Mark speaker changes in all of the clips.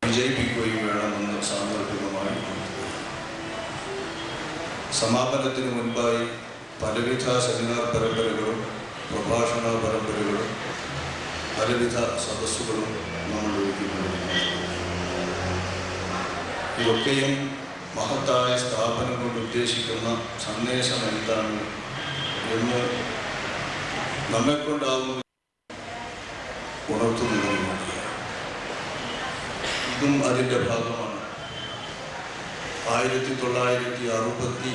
Speaker 1: വിജയിപ്പിക്കുകയും വേണമെന്ന് സാന്ദർഭികമായി സമാപനത്തിന് മുൻപായി പലവിധ സെമിനാർ പരമ്പരകളും പ്രഭാഷണ പരമ്പരകളും പലവിധ സദസ്സുകളും നമ്മൾ ഒരുക്കിക്കൊണ്ടിരിക്കുന്നു ഇതൊക്കെയും മഹത്തായ സ്ഥാപനം കൊണ്ട് ഉദ്ദേശിക്കുന്ന സന്ദേശം എന്താണ് എന്ന് നമ്മെക്കൊണ്ടാവുന്ന ഉണർത്തുന്നതിന് വേണ്ടിയാണ് ഇതും അതിൻ്റെ ഭാഗമാണ് ആയിരത്തി തൊള്ളായിരത്തി അറുപത്തി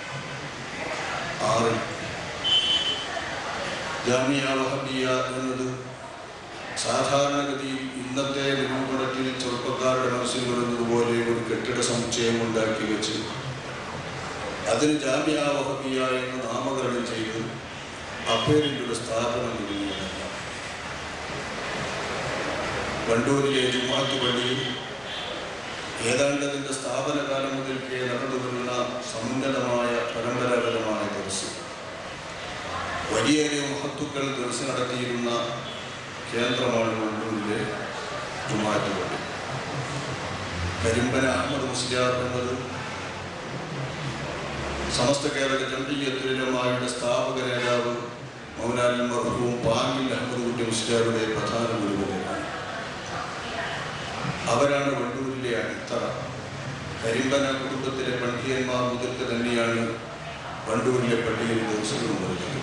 Speaker 1: ആറിൽ ജാമിയ വഹബിയ എന്നത് സാധാരണഗതിയിൽ ഇന്നത്തെ നിരൂപണത്തിൽ ചെറുപ്പക്കാരുടെ മനസ്സിൽ വരുന്നത് പോലെ ഒരു കെട്ടിട സമുച്ചയം ഉണ്ടാക്കി വെച്ച് അതിന് ജാമിയ വഹബിയ എന്ന് നാമകരണം ചെയ്ത് അപ്പേരിൻ്റെ സ്ഥാപനം തുടങ്ങിയതല്ല വണ്ടൂരിലെ ജുമാത്ത് പള്ളിയിൽ ഏതാണ്ട് അതിൻ്റെ സ്ഥാപന കാലം മുതൽക്കേ നടന്നു വരുന്ന സമുന്നതമായ പരമ്പരാഗതമായ ദിവസം വലിയ മഹത്തുക്കൾ ദിവസം നടത്തിയിരുന്ന കേന്ദ്രമാണ് വണ്ടൂരിലെ ജുമാറ്റ് പള്ളി കരിമ്പന അഹമ്മദ് മുസ്ലിയാർ എന്നത് സമസ്ത കേരള ജംഇയ്യത്തുലമായുടെ സ്ഥാപക നേതാവ് മൗലാൽ മർഹൂം പാങ്ങിൽ അഹമ്മദ് കുട്ടി മുസ്ലിയാരുടെ പ്രധാന ഗുരുവനാണ് അവരാണ് വണ്ടൂരിലെ അടിത്തറ കരിമ്പന കുടുംബത്തിലെ പണ്ഡിയന്മാർ മുതൽക്ക് തന്നെയാണ് വണ്ടൂരിലെ പള്ളിയിൽ ദിവസങ്ങളും വരുന്നത്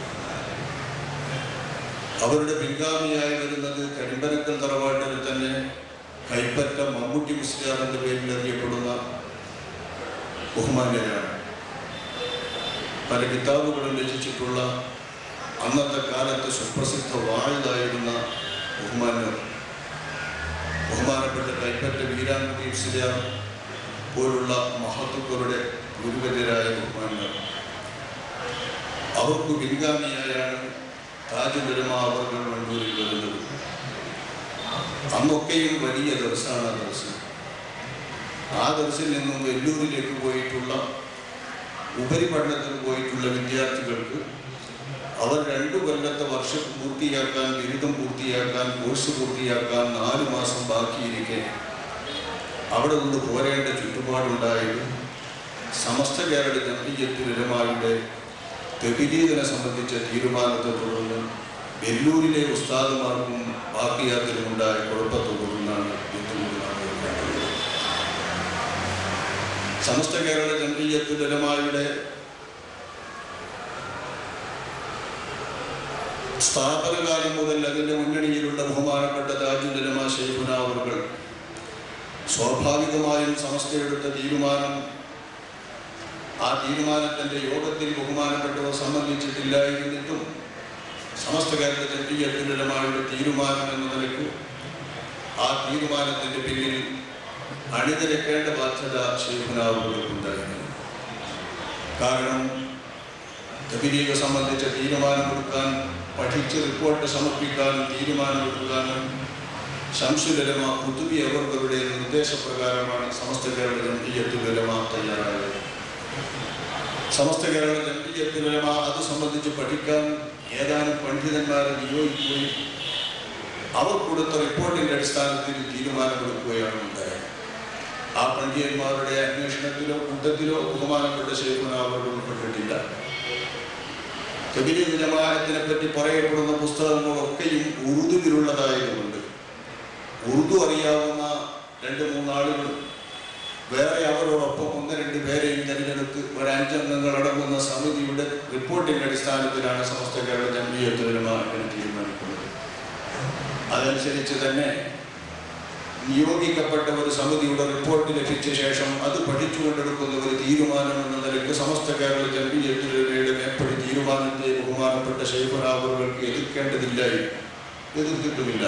Speaker 1: അവരുടെ പിൻഗാമിയായി വരുന്നത് കരിമ്പനക്കൽ തറവാട്ടിൽ തന്നെ കൈപ്പറ്റ മമ്മൂട്ടി മുസ്ലിയാർ എന്ന പേരിൽ അറിയപ്പെടുന്ന ബഹുമാന്യരാണ് പല കിതാബുകളും രചിച്ചിട്ടുള്ള അന്നത്തെ കാലത്ത് സുപ്രസിദ്ധ വാഴുതായിരുന്ന ബഹുമാന്യർ ബഹുമാനപ്പെട്ട കൈപ്പറ്റ വീരാൻകുട്ടി മുസ്ലിയാർ പോലുള്ള മഹത്തുക്കളുടെ ഗുരുവര്യരായ ബഹുമാന്യർ അവർക്ക് പിൻഗാമിയായാണ് താജുലമ അവർ വണ്ടൂരിൽ വരുന്നത് അന്നൊക്കെയും വലിയ ദിവസമാണ് ആ ദിവസം ആ ദിവസം നിന്നും വെല്ലൂരിലേക്ക് പോയിട്ടുള്ള ഉപരിപഠനത്തിന് പോയിട്ടുള്ള വിദ്യാർത്ഥികൾക്ക് അവർ രണ്ടു കൊല്ലത്തെ വർഷം പൂർത്തിയാക്കാൻ ബിരുദം പൂർത്തിയാക്കാൻ കോഴ്സ് പൂർത്തിയാക്കാൻ നാല് മാസം ബാക്കിയിരിക്കെ അവിടെ നിന്ന് പോരേണ്ട ചുറ്റുപാടുണ്ടായത് സമസ്ത കേരള ജനീയത്തിലുരമാരുടെ തെബിലീദിനെ സംബന്ധിച്ച തീരുമാനത്തെ തുടർന്ന് വെല്ലൂരിലെ ഉസ്താദുമാർക്കും ബാക്കിയാത്തിനുമുണ്ടായ കുഴപ്പത്തെ തുടർന്നാണ് ഇതുകൊണ്ട് നാം ഓർക്കേണ്ടത്. സമസ്ത കേരള ജനീയത്തിലുരമായുടെ സ്ഥാപനകാലം മുതൽ അതിൻ്റെ മുന്നണിയിലുള്ള ബഹുമാനപ്പെട്ട താജുലമ ഷെയ്ഖുനാവറുകൾ സ്വാഭാവികമായും സമസ്തയെടുത്ത തീരുമാനം ആ തീരുമാനത്തിൻ്റെ യോഗത്തിൽ ബഹുമാനപ്പെട്ടവർ സംബന്ധിച്ചിട്ടില്ലായിരുന്നിട്ടും സമസ്ത കേരള ജനീയത്തിലുമായുള്ള തീരുമാനം എന്ന നിലയ്ക്ക് ആ തീരുമാനത്തിൻ്റെ പിന്നിൽ അണിനിരക്കേണ്ട ബാധ്യത ഷെയ്ഖുനാവുകൾക്കുണ്ടായിരുന്നു കാരണം തബിലീഗ സംബന്ധിച്ച തീരുമാനമെടുക്കാൻ പഠിച്ച് റിപ്പോർട്ട് സമർപ്പിക്കാൻ തീരുമാനമെടുക്കാനും ശംസുലമ കുത്തുബി അവരുടെ നിർദ്ദേശപ്രകാരമാണ് സമസ്ത കേരള ജനീയത്തുലമ തയ്യാറായത് സമസ്ത കേരള ജനീയത്തുലമ അത് സംബന്ധിച്ച് പഠിക്കാൻ ഏതാനും പണ്ഡിതന്മാരെ നിയോഗിക്കുകയും അവർ കൊടുത്ത റിപ്പോർട്ടിന്റെ അടിസ്ഥാനത്തിൽ തീരുമാനമെടുക്കുകയാണ് ഉണ്ടായത് ആ പണ്ഡിതന്മാരുടെ അന്വേഷണത്തിലോ കൂട്ടത്തിലോ ബഹുമാനപ്പെട്ട ശേഖന അവർ ഉൾപ്പെട്ടിട്ടില്ല കബിലി ജമാഅത്തിനെ പറ്റി പറയപ്പെടുന്ന പുസ്തകങ്ങളൊക്കെയും ഉറുദുവിലുള്ളതായതുകൊണ്ട് ഉറുദു അറിയാവുന്ന രണ്ട് മൂന്നാളുകൾ വേറെ അവരോടൊപ്പം ഒന്ന് രണ്ട് പേരെയും തിരഞ്ഞെടുത്ത് ഒരു അഞ്ചംഗങ്ങൾ അടങ്ങുന്ന സമിതിയുടെ റിപ്പോർട്ടിന്റെ അടിസ്ഥാനത്തിലാണ് സമസ്ത കേരള ജമീയത്തുലമാഅത്തിന് തീരുമാനിക്കുന്നത് അതനുസരിച്ച് തന്നെ നിയോഗിക്കപ്പെട്ട ഒരു സമിതിയുടെ റിപ്പോർട്ട് ലഭിച്ച ശേഷം അത് പഠിച്ചുകൊണ്ടെടുക്കുന്ന ഒരു തീരുമാനം എന്ന നിലയ്ക്ക് സമസ്ത കേരള ജമീയത്തുലമയുടെ മേപ്പടി തീരുമാനത്തെ ബഹുമാനപ്പെട്ട ശൈഫനാവറുകൾക്ക് എതിർക്കേണ്ടതില്ലായി എതിർത്തിട്ടുമില്ല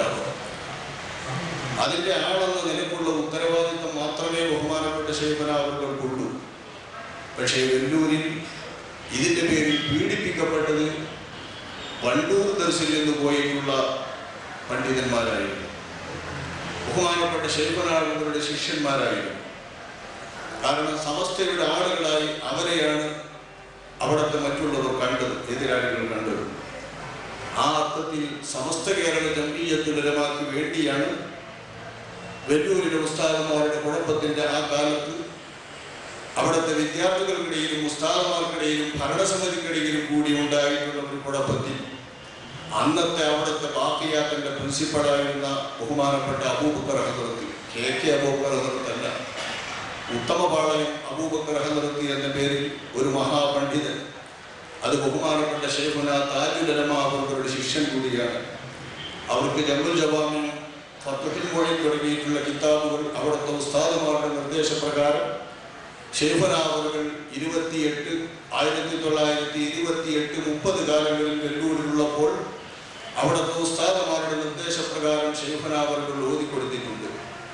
Speaker 1: അതിന്റെ ആളെന്ന നിലക്കുള്ള ഉത്തരവാദിത്വം മാത്രമേ ബഹുമാനപ്പെട്ട ശൈഫനാവറുകൾക്കുള്ളൂ പക്ഷേ വെല്ലൂരിൽ ഇതിന്റെ പേരിൽ പീഡിപ്പിക്കപ്പെട്ടത് വണ്ടൂർ ദർശിൽ നിന്ന് പോയിട്ടുള്ള പണ്ഡിതന്മാരായിരുന്നു ബഹുമാനപ്പെട്ട ശൈഫനാവറുകളുടെ ശിഷ്യന്മാരായിരുന്നു കാരണം സമസ്തയുടെ ആളുകളായി അവരെയാണ് അവിടുത്തെ മറ്റുള്ളവർ കണ്ടത് എതിരാളികൾ കണ്ടത് ആ അർത്ഥത്തിൽ സമസ്ത കേരള ജമീയത്തുലമാക്ക് വേണ്ടിയാണ് വെല്ലൂരിലെ ഉസ്താദന്മാരുടെ കുഴപ്പത്തിന്റെ ആ കാലത്ത് അവിടുത്തെ വിദ്യാർത്ഥികൾക്കിടയിലും ഉസ്താദന്മാർക്കിടയിലും ഭരണസമിതിക്കിടയിലും കൂടി ഉണ്ടായിട്ടുള്ള ഒരു കുഴപ്പത്തിൽ അന്നത്തെ അവിടുത്തെ ബാക്കിയാത്തന്റെ പ്രിൻസിപ്പളായിരുന്ന ബഹുമാനപ്പെട്ട അബൂബക്കർ ഹസരത്ത് കെ കെ അബൂബക്കർ ഹസരത്തല്ല ഉത്തമപാളയം അബൂബക്കർ ഹസരത്ത് എന്ന പേരിൽ ഒരു മഹാപണ്ഡിതൻ അത് ബഹുമാനപ്പെട്ട ഷെയ്ഖുന താജുലമ അവരുടെ ശിഷ്യൻ കൂടിയാണ് അവർക്ക് ജമ്മുൽ ജവാമിനും ഫത്തുഹിൽ മൊഴി തുടങ്ങിയിട്ടുള്ള കിതാബുകൾ അവിടുത്തെ ഉസ്താദുമാരുടെ നിർദ്ദേശപ്രകാരം ഷെയ്ഖുനാവറുകൾ ഇരുപത്തിയെട്ട് ആയിരത്തി തൊള്ളായിരത്തി ഇരുപത്തിയെട്ട് മുപ്പത് കാലങ്ങളിൽ വെല്ലൂരിലുള്ളപ്പോൾ അവിടുത്തെ ഉസ്താദുമാരുടെ നിർദ്ദേശപ്രകാരം ഷെയ്ഖുനാവറുകൾ ഓതിക്കൊടുത്തിട്ടുണ്ട്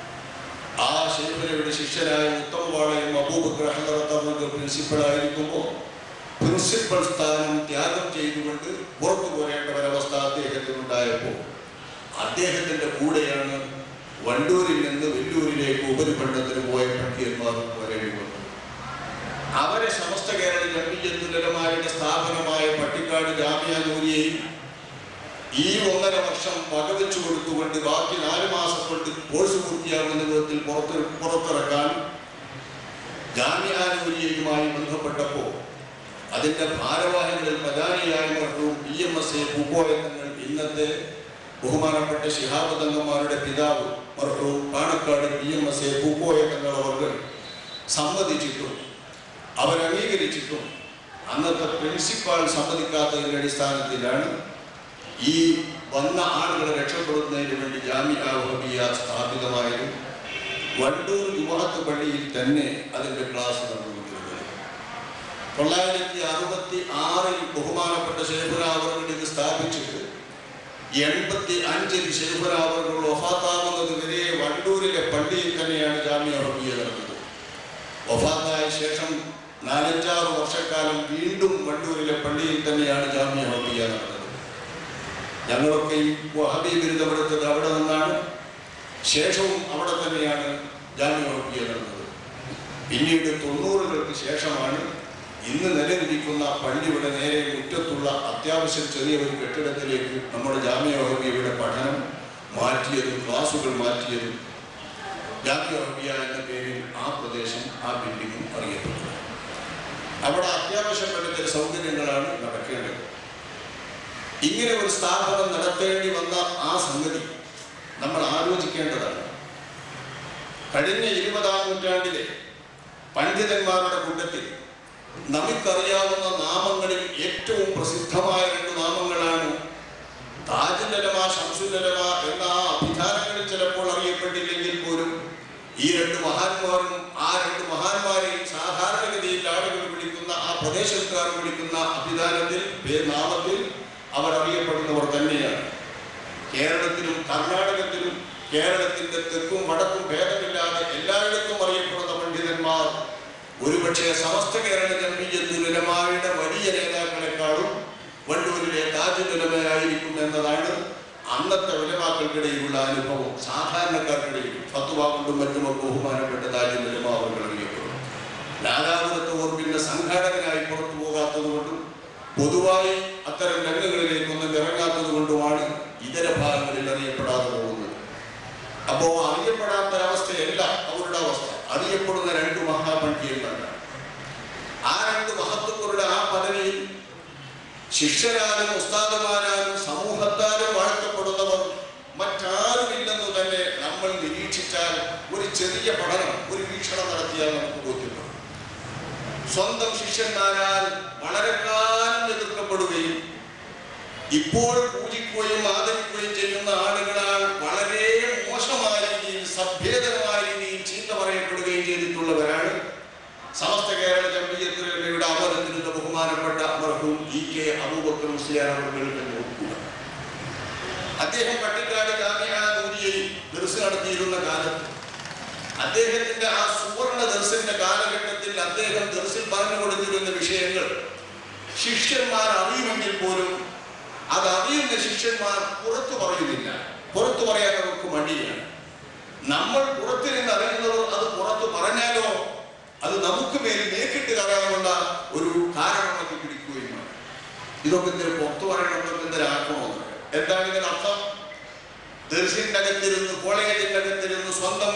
Speaker 1: ആ ഷെയ്ഖുനയുടെ ശിഷ്യനായ ഉത്തമവാളയും അബൂബക്കർ ഹസറത്ത് പ്രിൻസിപ്പളായിരിക്കുമ്പോൾ പ്രിൻസിപ്പൽ സ്ഥാനം ത്യാഗം ചെയ്തുകൊണ്ട് പുറത്തു പോരേണ്ട ഒരവസ്ഥ അദ്ദേഹത്തിനുണ്ടായപ്പോൾ അദ്ദേഹത്തിന്റെ കൂടെയാണ് വണ്ടൂരിൽ നിന്ന് വെല്ലൂരിലേക്ക് ഉപരിപഠനത്തിന് പോയ പണ്ഡിയന്മാർ പോരേണ്ടി വന്നത് അവരെ സമസ്ത കേരള ജമ്മിയത്തുലമാരുടെ സ്ഥാപനമായ പട്ടിക്കാട് ജാമ്യ നൂരിയെയും ഈ ഒന്നര വർഷം വകവെച്ചു കൊടുത്തുകൊണ്ട് ബാക്കി നാല് മാസം കൊണ്ട് കോഴ്സ് പൂർത്തിയാകുന്ന വിധത്തിൽ പുറത്ത് പുറത്തിറക്കാൻ ജാമ്യാനൂരിയയുമായി ബന്ധപ്പെട്ടപ്പോൾ അതിന്റെ ഭാരവാഹികളിൽ പ്രധാനിയായ മർഹൂം പി എം എസ് എ പൂക്കോയങ്ങൾ ഇന്നത്തെ ബഹുമാനപ്പെട്ട ശിഹാബ് തങ്ങന്മാരുടെ പിതാവ് മർഹൂം Panakkad P M S A Pookoya തങ്ങളവർ സമ്മതിച്ചിട്ടും അവരംഗീകരിച്ചിട്ടും അന്നത്തെ പ്രിൻസിപ്പാൾ സമ്മതിക്കാത്തതിന്റെ അടിസ്ഥാനത്തിലാണ് ഈ വന്ന ആളുകളെ രക്ഷപ്പെടുന്നതിന് വേണ്ടി ജാമ്യ വഹബിയ സ്ഥാപിതമായത് വണ്ടൂർ യുവാത്ത് പള്ളിയിൽ തന്നെ അതിന്റെ ക്ലാസ് നടന്നുകൊണ്ടിരുന്നത് തൊള്ളായിരത്തി അറുപത്തി ആറിൽ ബഹുമാനപ്പെട്ട ശേഖരാവറുകൾ ഇത് സ്ഥാപിച്ചിട്ട് എൺപത്തി അഞ്ചിൽ ശേഖരാവറുകൾ ഒഫാത്താവുന്നത് വരെ വണ്ടൂരിലെ പള്ളിയിൽ തന്നെയാണ് ജാമ്യ വഹബിയ നടന്നത് ഒഫാത്തായ ശേഷം നാലഞ്ചാറ് വർഷക്കാലം വീണ്ടും വണ്ടൂരിലെ പള്ളിയിൽ തന്നെയാണ് ജാമ്യ വഹബിയ നടന്നത് ഞങ്ങളൊക്കെ ഈ വഹബി ബിരുദമെടുത്തത് അവിടെ നിന്നാണ് ശേഷവും അവിടെ തന്നെയാണ് ജാമ്യ വഹബിയ നടന്നത് പിന്നീട് തൊണ്ണൂറുകൾക്ക് ശേഷമാണ് ഇന്ന് നിലനിൽക്കുന്ന പള്ളിയുടെ നേരെ മുറ്റത്തുള്ള അത്യാവശ്യം ചെറിയ ഒരു കെട്ടിടത്തിലേക്ക് നമ്മുടെ ജാമ്യ വഹബിയയുടെ പഠനം മാറ്റിയതും ക്ലാസുകൾ മാറ്റിയതും ജാമ്യ വഹബിയ എന്ന പേരിൽ ആ പ്രദേശം ആ ബിൽഡിങ്ങും അറിയപ്പെട്ടു അവിടെ അത്യാവശ്യപ്പെട്ട ചില സൗകര്യങ്ങളാണ് നടക്കേണ്ടത് ഇങ്ങനെ ഒരു സ്ഥാപനം നടത്തേണ്ടി വന്ന ആ സംഗതി നമ്മൾ ആലോചിക്കേണ്ടതാണ് കഴിഞ്ഞ ഇരുപതാം നൂറ്റാണ്ടിലെ പണ്ഡിതന്മാരുടെ കൂട്ടത്തിൽ നമുക്കറിയാവുന്ന നാമങ്ങളിൽ ഏറ്റവും പ്രസിദ്ധമായ രണ്ട് നാമങ്ങളാണ് താജുലമ ഷംസുലമ എന്ന ആ അഭിധാനങ്ങളിൽ ചിലപ്പോൾ അറിയപ്പെട്ടില്ലെങ്കിൽ പോലും ഈ രണ്ട് മഹാന്മാരും ആ രണ്ട് മഹാന്മാരെയും സാധാരണഗതിയിൽ ആളുകൾ വിളിക്കുന്ന ആ പ്രദേശക്കാർ വിളിക്കുന്ന അഭിധാനത്തിൽ പേര് നാമത്തിൽ അവർ അറിയപ്പെടുന്നവർ തന്നെയാണ് കേരളത്തിലും കർണാടകത്തിലും കേരളത്തിന്റെ തെക്കും വടക്കും ഭേദമില്ലാതെ എല്ലായിടത്തും അറിയപ്പെടുന്ന പണ്ഡിതന്മാർ ഒരുപക്ഷെ സമസ്ത കേരള ജമ്മിയത്തുലമായുടെ വലിയ നേതാക്കളെക്കാളും വണ്ടൂരിലെ താജുലമയായിരിക്കും എന്നതാണ് അന്നത്തെ ഉലമാക്കൾക്കിടയിലുള്ള അനുഭവം സാധാരണക്കാർക്കിടയിൽ ഫത്തുവ കൊണ്ടും മറ്റുമൊക്കെ ബഹുമാനപ്പെട്ട താജുലമ അവർ അറിയപ്പെടും നാദാപുരത്ത് ഓർമ്മിന്റെ സംഘാടകനായി പുറത്തു പോകാത്തത് കൊണ്ടും പൊതുവായി അത്തരം രംഗങ്ങളിലേക്കൊന്നും ഇറങ്ങാത്തത് കൊണ്ടുമാണ് ഇതര ഭാഗങ്ങളിൽ അറിയപ്പെടാതെ പോകുന്നത് അപ്പോ അറിയപ്പെടാത്ത ഒരവസ്ഥയല്ല അവരുടെ അവസ്ഥ അറിയപ്പെടുന്ന രണ്ട് മഹാപണ്ഡിയന്മാരാണ് ആ രണ്ട് മഹത്വങ്ങളുടെ ആ പദവിയിൽ ശിഷ്യരാലും ഉസ്താദുമാരാലും സമൂഹത്താലും വാഴ്ത്തപ്പെടുന്നവർ മറ്റാരുമില്ലെന്ന് തന്നെ നമ്മൾ നിരീക്ഷിച്ചാൽ ഒരു ചെറിയ പഠനം ഒരു വീക്ഷണം നടത്തിയാൽ നമുക്ക് ബോധ്യപ്പെടും സ്വന്തം ശിഷ്യന്മാരാൽ വളരെ കാലം എതിർക്കപ്പെടുകയും ഇപ്പോൾ പൂജിക്കുകയും ആദരിക്കുകയും ചെയ്യുന്ന ആളുകളാൽ വളരെ മോശമായ രീതിയിൽ സഭ്യേതരമായ രീതിയിൽ ചീത്ത പറയപ്പെടുകയും ചെയ്തിട്ടുള്ളവരാണ് സമസ്ത കേരള ജമ്മിയത്തിലയുടെ അവതരിച്ചിരുന്ന ബഹുമാനപ്പെട്ട മർഹൂം ഇ കെ അബൂബക്കർ മുസ്ലിയാർ അവർ എന്ന് ഓർക്കുക അദ്ദേഹം പട്ടിക്കാട് ജാമ്യാനൂരിയയിൽ ദർസ് നടത്തിയിരുന്ന കാലത്ത് അദ്ദേഹത്തിന്റെ ആ സുവർണ ദർശന്റെ കാലഘട്ടത്തിൽ അദ്ദേഹം ദർശിൽ പറഞ്ഞു കൊടുത്തിരുന്ന വിഷയങ്ങൾ ശിഷ്യന്മാർ അറിയുമെങ്കിൽ പോലും അത് അറിയുന്ന ശിഷ്യന്മാർ പുറത്തു പറയുന്നില്ല പുറത്തു പറയാൻ അവർക്ക് മടിയാണ് നമ്മൾ പുറത്തിരുന്ന് അറിയുന്നത് അത് പുറത്തു പറഞ്ഞാലോ അത് നമുക്ക് മേൽ മേക്കിട്ട് കയറാനുള്ള ഒരു കാരണമാക്കി പിടിക്കുകയും വേണം ഇതൊക്കെ ഇതിന് പുറത്തു പറയണമെന്നൊക്കെ എന്തിനാക്കണോ എന്താണ് ഇതിനർത്ഥം ദർശിന്റെ അകത്തിരുന്ന് കോളേജിന്റെ അകത്തിരുന്ന് സ്വന്തം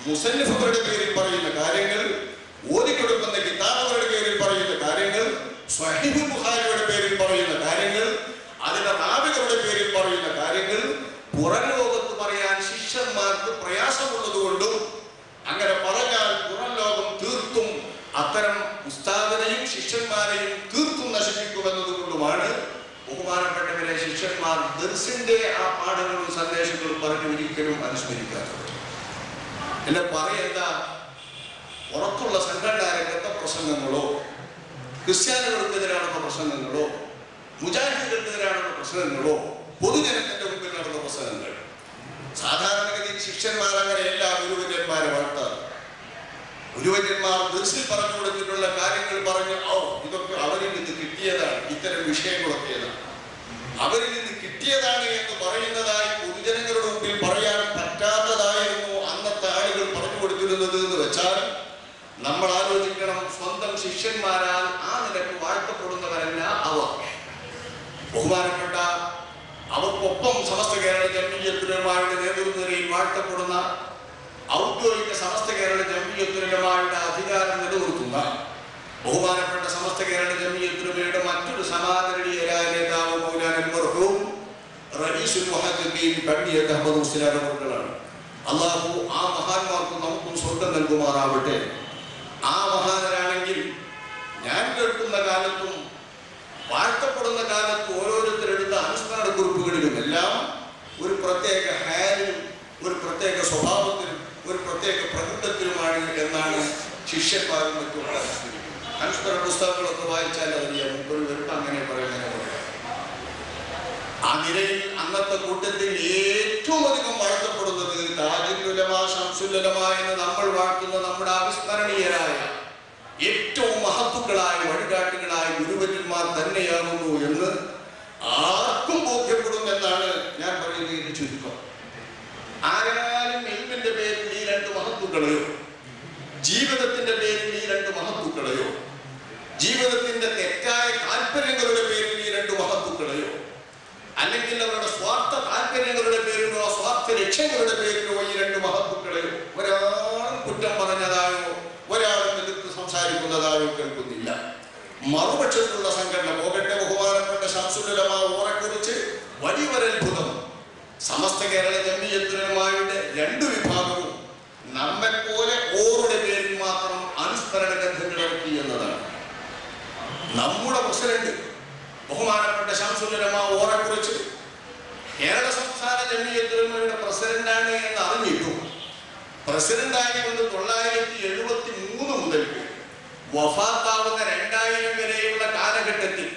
Speaker 1: മുസന്നിഫുകളുടെ പേരിൽ പറയുന്ന കാര്യങ്ങൾ ഓതിക്കൊടുക്കുന്ന കിതാബുകളുടെ പേരിൽ പറയുന്ന കാര്യങ്ങൾ സ്വഹീഹ് ബുഖാരിയുടെ പേരിൽ പറയുന്ന കാര്യങ്ങൾ അതിന്റെ റാബികളുടെ പേരിൽ പറയുന്ന കാര്യങ്ങൾ പുറം ലോകത്ത് പറയാൻ ശിഷ്യന്മാർക്ക് പ്രയാസമുള്ളത് കൊണ്ടും അങ്ങനെ പറഞ്ഞാൽ പുറം ലോകം തീർത്തും അത്തരം ഉസ്താദിനെയും ശിഷ്യന്മാരെയും തീർത്തും നശിപ്പിക്കുമെന്നതുകൊണ്ടുമാണ് ബഹുമാനപ്പെട്ടവരെ ശിഷ്യന്മാർ ദർസിന്റെ ആ പാഠങ്ങളും സന്ദേശങ്ങളും പറഞ്ഞ് ഒരിക്കലും അനുസ്മരിക്കാത്തത് എന്നെ പറയെന്താ പുറത്തുള്ള സംഘടനാ രംഗത്തെ പ്രസംഗങ്ങളോ ക്രിസ്ത്യാനികൾക്കെതിരാണെന്ന പ്രസംഗങ്ങളോ മുജാഹിദുകൾക്കെതിരാണെന്ന പ്രസംഗങ്ങളോ പൊതുജനത്തിന്റെ മുമ്പിൽ നടന്ന പ്രസംഗങ്ങൾ സാധാരണഗതിയിൽ ശിഷ്യന്മാർ അങ്ങനെയല്ല ഗുരുവര്യന്മാരെ വളർത്താറ് ഗുരുവര്യന്മാർ ദർശിൽ പറഞ്ഞു കൊടുത്തിട്ടുള്ള കാര്യങ്ങൾ പറഞ്ഞ് ഓ ഇതൊക്കെ അവരിൽ നിന്ന് കിട്ടിയതാണ് ഇത്തരം വിഷയങ്ങളൊക്കെയതാണ് അവരിൽ നിന്ന് കിട്ടിയതാണ് എന്ന് പറയുന്നതായി പൊതുജനങ്ങളുടെ മുമ്പിൽ പറയാൻ പറ്റാത്തതായിരുന്നു അന്നത്തെ ആളുകൾ പറഞ്ഞു കൊടുത്തിരുന്നത് എന്ന് വെച്ചാൽ നമ്മൾ ആലോചിക്കണം സ്വന്തം ശിഷ്യന്മാരാൽ ആ നിലക്ക് വാഴ്ത്തപ്പെടുന്നവരല്ല അവർ ബഹുമാനപ്പെട്ട അവർക്കൊപ്പം സമസ്ത കേരള ജമീയത്തുലമാരുടെ നേതൃത്വത്തിൽ വാഴ്ത്തപ്പെടുന്ന ഔദ്യോഗിക സമസ്ത കേരള ജമീയത്തുലമാരുടെ അധികാരം നിലനിർത്തുന്ന ബഹുമാനപ്പെട്ട സമസ്ത കേരള ജമീയത്തുലമയുടെ മറ്റൊരു സമാദരണീയരായ നേതാവ് മൗലാന മർഹൂം റഈസുൽ മുഹദ്ദിഖീൻ കണ്ണിയത്ത് അഹമ്മദ് മുസ്ലിയാർ അവർകളാണ് അള്ളാഹു ആ മഹാന്മാർക്ക് നമുക്കും സ്വർഗം നൽകുമാറാവട്ടെ ആ മഹാനരാണെങ്കിൽ ഞാൻ കേൾക്കുന്ന കാലത്തും വാഴ്ത്തപ്പെടുന്ന കാലത്ത് ഓരോരുത്തരെടുത്ത അനുസ്മരണ കുറിപ്പുകളിലും എല്ലാം ഒരു പ്രത്യേക ഹാരിലും ഒരു പ്രത്യേക സ്വഭാവത്തിലും ഒരു പ്രത്യേക പ്രകൃതത്തിലുമാണ് എന്നാണ് ശിഷ്യന്മാരും മറ്റും അനുസ്മരിക്കുന്നത് അനുസ്മരണ പുസ്തകങ്ങളൊക്കെ വായിച്ചാൽ അറിയാം മുമ്പ് വരുമ്പോൾ അങ്ങനെ പറയുന്നതിനെ പറയാം ആ നിരയിൽ അന്നത്തെ കൂട്ടത്തിൽ ഏറ്റവും അധികം വാഴ്ത്തപ്പെടുന്നത് താജുലുലമ ഷംസുലമ എന്ന് നമ്മൾ വാഴ്ത്തുന്ന നമ്മുടെ അവിസ്മരണീയരായ ഏറ്റവും മഹത്തുക്കളായ വഴികാട്ടികളായ ഗുരുവര്യന്മാർ തന്നെയാകുന്നു എന്ന് ആർക്കും ബോധ്യപ്പെടും എന്നാണ് ഞാൻ പറയുന്നതിന് ചുരുക്കം ആരാലും എൽമിന്റെ പേരിൽ ഈ രണ്ട് മഹത്തുക്കളെയോ ജീവിതത്തിന്റെ പേരിൽ ഈ രണ്ട് മഹത്തുക്കളെയോ ജീവിതത്തിന്റെ തെറ്റായ താല്പര്യങ്ങളുടെ പേരിൽ ഈ രണ്ട് മഹത്തുക്കളെയോ അല്ലെങ്കിൽ അവരുടെ സ്വാർത്ഥ താല്പര്യങ്ങളുടെ പേരിലോ സ്വാർത്ഥ ലക്ഷ്യങ്ങളുടെ പേരിലോ ഈ രണ്ട് മഹത്തുക്കളെയോ ഒരാളും കുറ്റം പറഞ്ഞതായോ ഒരാളും എതിർത്ത് സംസാരിക്കുന്നതായോ കേൾക്കുന്നില്ല മറുപക്ഷത്തുള്ള സംഘടന പോകട്ടെ ബഹുമാനപ്പെട്ട ശംസുലമ ഓറെക്കുറിച്ച് വലിയൊരത്ഭുതം സമസ്ത കേരള ജമീയത്തുലമായുടെ രണ്ട് വിഭാഗവും നമ്മെ പോലെ ഓറുടെ പേരിൽ മാത്രം അനുസ്മരണ ഗ്രന്ഥങ്ങൾ ഇറക്കി എന്നതാണ് നമ്മുടെ പ്രസിഡന്റ് ബഹുമാനപ്പെട്ട ശംസുലമ ഓറെക്കുറിച്ച് കേരള സംസ്ഥാന ജമീയത്തുലമയുടെ പ്രസിഡന്റാണ് എന്ന് അറിഞ്ഞിട്ടും പ്രസിഡന്റായി കൊണ്ട് തൊള്ളായിരത്തി എഴുപത്തി മൂന്ന് മുതൽക്ക് വഫാത്താവുന്ന രണ്ടായിരം വരെയുള്ള കാലഘട്ടത്തിൽ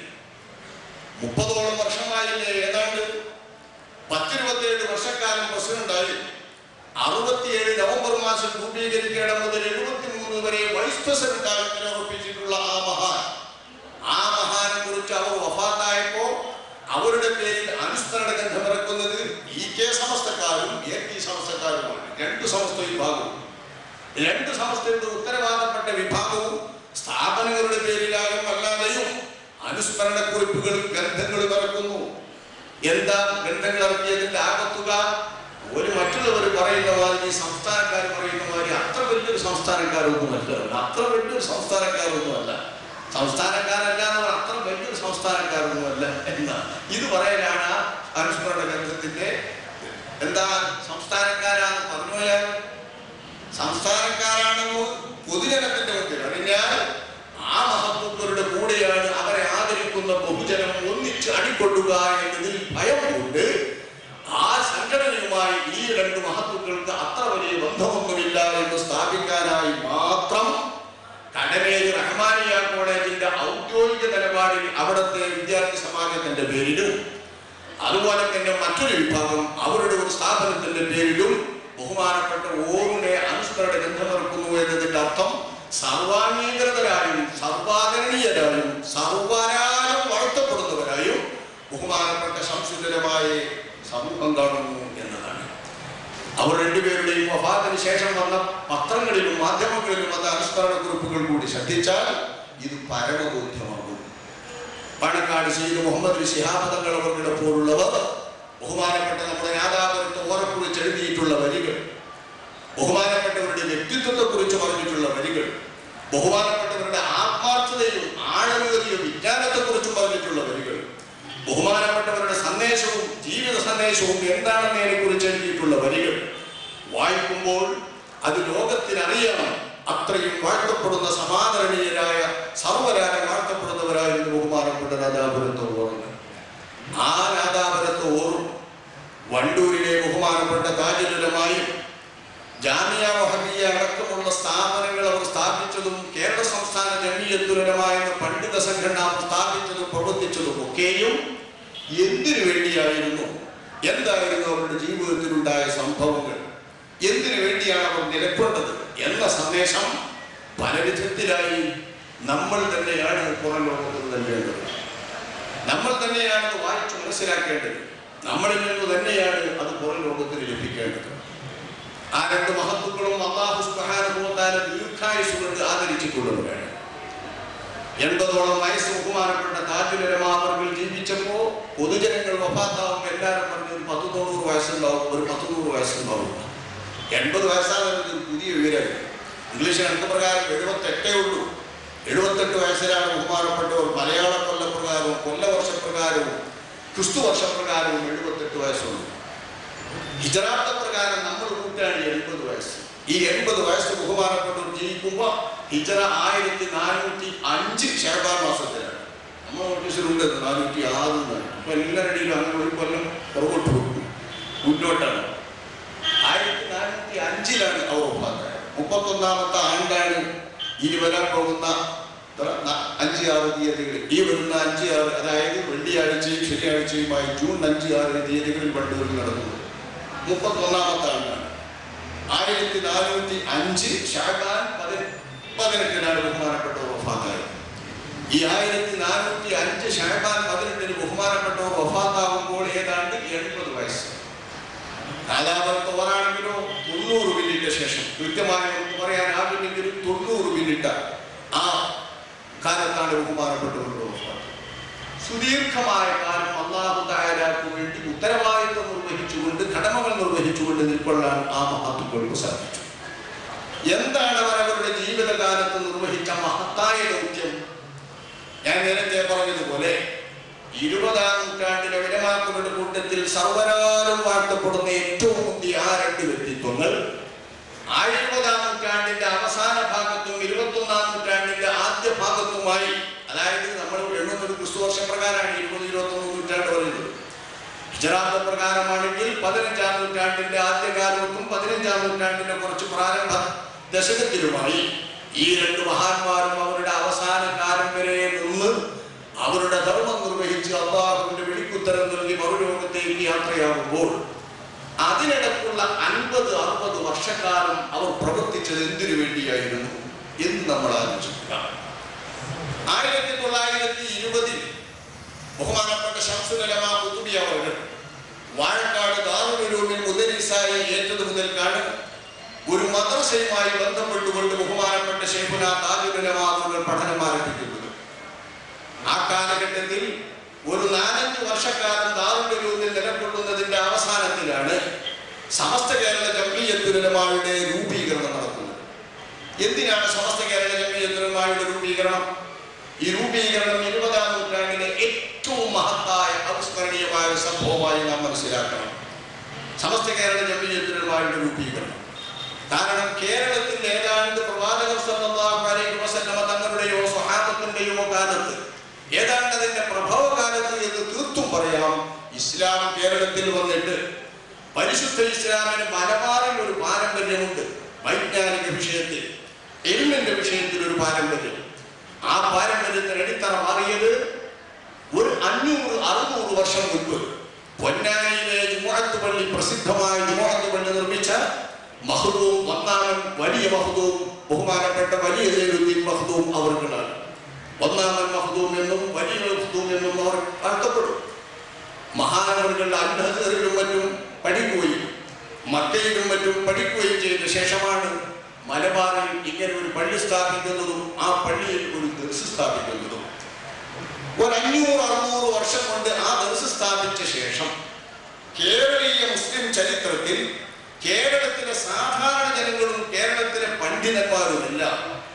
Speaker 1: മുപ്പതോളം വർഷമായില്ലേ ഏതാണ്ട് പത്തിരുപത്തിയേഴ് വർഷക്കാലം പ്രസിഡന്റായി അറുപത്തിയേഴ് നവംബർ മാസം രൂപീകരിക്കണം മുതൽ എഴുപത്തി മൂന്ന് വരെ വൈസ് പ്രസിഡന്റായി നിലയുറപ്പിച്ചിട്ടുള്ള ആ മഹാൻ ആ മഹാനെ കുറിച്ച് അവർ വഫാത്തായപ്പോ അവരുടെ പേരിൽ അനുസ്മരണ ഗ്രന്ഥം ഇറക്കുന്നത് ഇ കെ സമസ്തക്കാരും എ പി സമസ്തക്കാരുമാണ് രണ്ട് സമസ്ത വിഭാഗവും രണ്ട് സമസ്തയുടെ ഉത്തരവാദപ്പെട്ട വിഭാഗവും സ്ഥാപനങ്ങളുടെ പേരിലായും അല്ലാതെയും അനുസ്മരണ കുറിപ്പുകളും ഗ്രന്ഥങ്ങളും ഇറക്കുന്നു എന്താ ഗ്രന്ഥങ്ങൾ ഇറക്കിയതിന്റെ ആകത്തുക ഒരു മറ്റുള്ളവർ പറയുന്ന മാതിരി സംസ്ഥാനക്കാർ പറയുന്ന മാതിരി അത്ര വലിയൊരു സംസ്ഥാനക്കാരൊന്നുമല്ല അത്ര വലിയൊരു സംസ്ഥാനക്കാരൊന്നുമല്ല സംസ്ഥാനക്കാരല്ല എന്നവർ അത്ര വലിയൊരു സംസ്ഥാനക്കാരൊന്നുമല്ല എന്ന ഇത് പറയലാണ് ആ അനുസ്മരണ ഗ്രന്ഥത്തിന്റെ എന്താ സംസ്ഥാനക്കാരാന്ന് പറഞ്ഞു പോയാൽ സംസ്ഥാനക്കാരാണെന്ന് പൊതുജനത്തിന്റെ മുമ്പിൽ അറിഞ്ഞാൽ ആ മഹത്വങ്ങളുടെ കൂടെയാണ് അവരെ ആദരിക്കുന്ന ബഹുജനം ഒന്നിച്ച് അടിക്കൊള്ളുക എന്നതിൽ ഭയം കൊണ്ട് ആ സംഘടനയുമായി ഈ രണ്ട് മഹത്വക്കൾക്ക് അത്ര വലിയ ബന്ധമൊന്നുമില്ല എന്ന് സ്ഥാപിക്കാനായി മാത്രം കടമേരി റഹ്മാനിയ കോളേജിന്റെ ഔദ്യോഗിക നിലപാടിൽ അവിടുത്തെ വിദ്യാർത്ഥി സമാജത്തിന്റെ പേരിലും അതുപോലെ തന്നെ മറ്റൊരു വിഭാഗം അവരുടെ ഒരു സ്ഥാപനത്തിന്റെ പേരിലും ബഹുമാനപ്പെട്ട ഓറിനെ അനുസ്മരണ ഗ്രന്ഥമിറക്കുന്നു എന്നതിന്റെ അർത്ഥം സർവാംഗീകൃതരായും സർവാദരണീയരായും സർവരാലും വാഴ്ത്തപ്പെടുന്നവരായും ബഹുമാനപ്പെട്ട സംശുദ്ധരമായ സമൂഹം കാണുന്നു എന്നതാണ് അവർ രണ്ടുപേരുടെയും വഫാത്തിന് ശേഷം വന്ന പത്രങ്ങളിലും മാധ്യമങ്ങളിലും വന്ന അനുസ്മരണ കുറിപ്പുകൾ കൂടി ശ്രദ്ധിച്ചാൽ ഇത് പരമബോധ്യമാകും പാണക്കാട് സീദ് മുഹമ്മദ് അലി ശിഹാബ് തങ്ങൾ അവരുടെ പോലുള്ളവർ ബഹുമാനപ്പെട്ട നമ്മുടെ നാദാപുരത്ത് ഓറക്കുറിച്ച് എഴുതിയിട്ടുള്ള വരികൾ ബഹുമാനപ്പെട്ടവരുടെ ബഹുമാനപ്പെട്ടവരുടെ ആത്മാർത്ഥതയും ആഴമേറിയ വിജ്ഞാനത്തെക്കുറിച്ചും പറഞ്ഞിട്ടുള്ള വരികൾ ബഹുമാനപ്പെട്ടവരുടെ സന്ദേശവും ജീവിത സന്ദേശവും എന്താണെന്നതിനെ കുറിച്ച് എഴുതിയിട്ടുള്ള വരികൾ വായിക്കുമ്പോൾ അത് ലോകത്തിനറിയാം അത്രയും വാഴ്ത്തപ്പെടുന്ന സമാദരണീയരായ സർവരാജം വാഴ്ത്തപ്പെടുന്നവരായിരുന്നു ബഹുമാനപ്പെട്ട രാജാപുരത്ത് ഓർമ്മ ആ രാജാപുരത്ത് ഓറും വണ്ടൂരിലെ ബഹുമാനപ്പെട്ട താജുലമായും ജാമിയ വഹദിയ അടക്കമുള്ള സ്ഥാപനങ്ങൾ അവർ സ്ഥാപിച്ചതും കേരള സംസ്ഥാന ജമീയത്തുലമായ പണ്ഡിത സംഘടന അവർ സ്ഥാപിച്ചതും പ്രവർത്തിച്ചതും ഒക്കെയും എന്തിനു വേണ്ടിയായിരുന്നു എന്തായിരുന്നു അവരുടെ ജീവിതത്തിലുണ്ടായ സംഭവങ്ങൾ എന്തിനു വേണ്ടിയാണ് അവർ നിലകൊണ്ടത് എന്ന സന്ദേശം പല വിധത്തിലായി നമ്മൾ തന്നെയാണ് പുറം ലോകത്ത് നൽകേണ്ടത് നമ്മൾ തന്നെയാണ് അത് വായിച്ച് മനസ്സിലാക്കേണ്ടത് നമ്മളിൽ നിന്ന് തന്നെയാണ് അത് പുറം ലോകത്തിന് ലഭിക്കേണ്ടത് ആ രണ്ട് മഹത്വങ്ങളും അള്ളാഹു സുബ്ഹാനഹുവതാല ദീർഘായുസ് കൊണ്ട് ആദരിച്ചിട്ടുള്ളവരാണ് എൺപതോളം വയസ്സ് ബഹുമാനപ്പെട്ട താജുലരമാവർകൾ ജീവിച്ചപ്പോ പൊതുജനങ്ങൾ വഫാത്താവും എല്ലാവരും പറഞ്ഞു ഒരു പത്ത് തൊണ്ണൂറ് വയസ്സുണ്ടാവും ഒരു പത്ത് നൂറ് വയസ്സുണ്ടാവും എൺപത് വയസ്സാകുന്നത് ഒരു പുതിയ വിവരം ഇംഗ്ലീഷ് കണക്ക് പ്രകാരം എഴുപത്തെട്ടേ ഉള്ളൂ എഴുപത്തെട്ട് വയസ്സിലാണ് ബഹുമാനപ്പെട്ടവർ മലയാള കൊല്ലപ്രകാരവും കൊല്ലവർഷപ്രകാരവും ക്രിസ്തു വർഷപ്രകാരവും എഴുപത്തെട്ട് വയസ്സുള്ളൂ ഹിജറാത്ത പ്രകാരം നമ്മൾ കൂട്ടാണ് എൺപത് വയസ്സ് ഈ എൺപത് വയസ്സ് ബഹുമാനപ്പെട്ടവർ ജീവിക്കുമ്പോൾ ഹിജറ ആയിരത്തി നാനൂറ്റി അഞ്ച് ഷാബാൻ മാസത്തിലാണ് നമ്മൾ നോട്ടീസിലുണ്ട് നാനൂറ്റി ആറ് അപ്പൊ എല്ലാവരുടെയും അങ്ങനെ ഒരു കൊല്ലം പുറകോട്ട് കൊടുക്കും മുന്നോട്ടാണ് ആയിരത്തി നാനൂറ്റി അഞ്ചിലാണ് അവർ ഒപ്പാക്കായത് മുപ്പത്തൊന്നാമത്തെ ആണ്ടാണ് ഇനി വരാൻ പോകുന്ന എത്ര? ന- അഞ്ച് ആറ് തീയതികളിൽ ഈ വരുന്ന അഞ്ച് ആറ് അതായത് വെള്ളിയാഴ്ചയും ശനിയാഴ്ചയുമായി ജൂൺ അഞ്ച് ആറ് തീയതികളിൽ വണ്ടൂരിൽ നടന്നത് മുപ്പത്തൊന്നാമത്തെ ആണ്ടാണ് ആയിരത്തി നാനൂറ്റി അഞ്ച് ഷാബാൻ പതി പതിനെട്ടിനാണ് ബഹുമാനപ്പെട്ടവർ വഫാത്തായത് ഈ ആയിരത്തി നാനൂറ്റി അഞ്ച് ഷാബാൻ പതിനെട്ടിന് ബഹുമാനപ്പെട്ടവർ വഫാത്താകുമ്പോൾ ഏതാണ്ട് എൺപത് വയസ്സ് കാലാവസ്ഥ ഓരാണെങ്കിലോ തൊണ്ണൂറ് മിനിറ്റ് ശേഷം കൃത്യമായി നമുക്ക് പറയാനാകില്ലെങ്കിലും തൊണ്ണൂറ് മിനിറ്റ് ആ കാലത്താണ് ബഹുമാനപ്പെട്ടവരുടെ വഫാത്ത് സുദീർഘമായ കാലം അള്ളാഹു തായാലാക്ക് വേണ്ടി ഉത്തരവാദിത്വം നിർവഹിച്ചുകൊണ്ട് കടമകൾ നിർവഹിച്ചുകൊണ്ട് നിൽക്കൊള്ളാൻ ആ മഹത്വങ്ങൾക്ക് സാധിച്ചു എന്താണ് അവർ അവരുടെ ജീവിതകാലത്ത് നിർവഹിച്ച മഹത്തായ ദൗത്യം ഞാൻ നേരത്തെ പറഞ്ഞതുപോലെ ഇരുപതാം നൂറ്റാണ്ടിലെ വിലമാക്കളുടെ കൂട്ടത്തിൽ സർവനാലും വാഴ്ത്തപ്പെടുന്ന ഏറ്റവും മുന്തിയ ആ രണ്ട് വ്യക്തിത്വങ്ങൾ ആയിരപ്പതാം നൂറ്റാണ്ടിന്റെ അവസാന ഭാഗത്തും ഇരുപത്തൊന്നാം നൂറ്റാണ്ടിന്റെ ആദ്യ ഭാഗത്തുമായി അതായത് നമ്മൾ എണ്ണുന്നത് ക്രിസ്തു വർഷ പ്രകാരമാണ് ഇരുപത് ഇരുപത്തൊന്ന് നൂറ്റാണ്ട് പറയുന്നത് ഗുജറാത്ത് പ്രകാരമാണെങ്കിൽ പതിനഞ്ചാം നൂറ്റാണ്ടിന്റെ ആദ്യകാലത്തും പതിനഞ്ചാം നൂറ്റാണ്ടിന്റെ കുറച്ച് പ്രാരംഭ ദശകത്തിലുമായി ഈ രണ്ട് മഹാന്മാരും അവരുടെ അവസാന കാലം വരെ നിന്ന് അവരുടെ ധർമ്മം നിർവഹിച്ച് അള്ളാഹുവിന്റെ വെളിക്കുത്തരം നൽകി മറുലോകത്തേക്ക് യാത്രയാകുമ്പോൾ അതിനിടക്കുള്ള അൻപത് അറുപത് വർഷക്കാലം അവർ പ്രവർത്തിച്ചത് എന്തിനു വേണ്ടിയായിരുന്നു എന്ന് നമ്മൾ ആലോചിക്കുക ആയിരത്തി തൊള്ളായിരത്തി ഇരുപതിൽ ബഹുമാനപ്പെട്ട ഷംസുലമ കുത്തുബി അവർ വാഴക്കാട് ദാറുലൂമിൽ മുദരിസായി ഏറ്റത് മുതൽക്കാണ് ഒരു മദ്രസയുമായി ബന്ധപ്പെട്ടുകൊണ്ട് ബഹുമാനപ്പെട്ട ഷെയ്ഖുന താജുലമാവുകൾ പഠനം ആരംഭിക്കുന്നത് ആ കാലഘട്ടത്തിൽ ഒരു നാലഞ്ച് വർഷക്കാലം ദാറുലൂമിൽ നിലകൊള്ളുന്നതിന്റെ അവസാനത്തിലാണ് സമസ്ത കേരള ജംബീയത്തുലമായുടെ രൂപീകരണം നടക്കുന്നത് എന്തിനാണ് സമസ്ത കേരള ജംബീയത്തുലമായുടെ രൂപീകരണം ഈ രൂപീകരണം ഇരുപതാം നൂറ്റാണ്ടിലെ ഏറ്റവും മഹത്തായ അവിസ്മരണീയമായ ഒരു സംഭവമായി നാം മനസ്സിലാക്കണം സമസ്ത കേരള ജമീയത്തിനുമായുള്ള രൂപീകരണം കാരണം കേരളത്തിൽ ഏതാണ്ട് പ്രവാചകർ സല്ലല്ലാഹു അലൈഹി വസല്ലമ തങ്ങളുടെയോ സ്വഹാബത്തിന്റെയോ കാലത്ത് ഏതാണ്ട് അതിന്റെ പ്രഭവകാലത്ത് എന്ന് തീർത്തും പറയാം ഇസ്ലാം കേരളത്തിൽ വന്നിട്ട് പരിശുദ്ധ ഇസ്ലാമിന് മലബാറിൽ ഒരു പാരമ്പര്യമുണ്ട് വൈജ്ഞാനിക വിഷയത്തിൽ എൽമിന്റെ വിഷയത്തിൽ ഒരു പാരമ്പര്യം ആ പാരമ്പര്യത്തിന് അടിത്തറ മാറിയത് ഒരു അഞ്ഞൂറ് അറുന്നൂറ് വർഷം മുൻപ് പൊന്നാനിയിലെ ജുമുഅത്ത് പള്ളി പ്രസിദ്ധമായ ജുമുഅത്ത് പള്ളി നിർമ്മിച്ച മഹദൂം ഒന്നാമൻ വലിയ മഹദൂം ബഹുമാനപ്പെട്ട വലിയ സൈനുദ്ദീൻ മഹദൂം അവർകളാണ് ഒന്നാമൻ മഹദൂം എന്നും വലിയ മഹദൂം എന്നും അവർ വാഴ്ത്തപ്പെടും മഹാനവറുകളുടെ അന്നഹറിലും മറ്റും പഠിക്കുകയും മക്കയിലും മറ്റും പഠിക്കുകയും ചെയ്ത ശേഷമാണ് മലബാറിൽ ഇങ്ങനെ ഒരു പള്ളി സ്ഥാപിക്കുന്നതും ആ പള്ളിയിൽ ഒരു ദർസ് സ്ഥാപിക്കുന്നതും ഒരു അഞ്ഞൂറ് അറുന്നൂറ് വർഷം കൊണ്ട് ആ ദർസ് സ്ഥാപിച്ച ശേഷം കേരളീയ മുസ്ലിം ചരിത്രത്തിൽ കേരളത്തിലെ സാധാരണ ജനങ്ങളും കേരളത്തിലെ പണ്ഡിതന്മാരുമെല്ലാം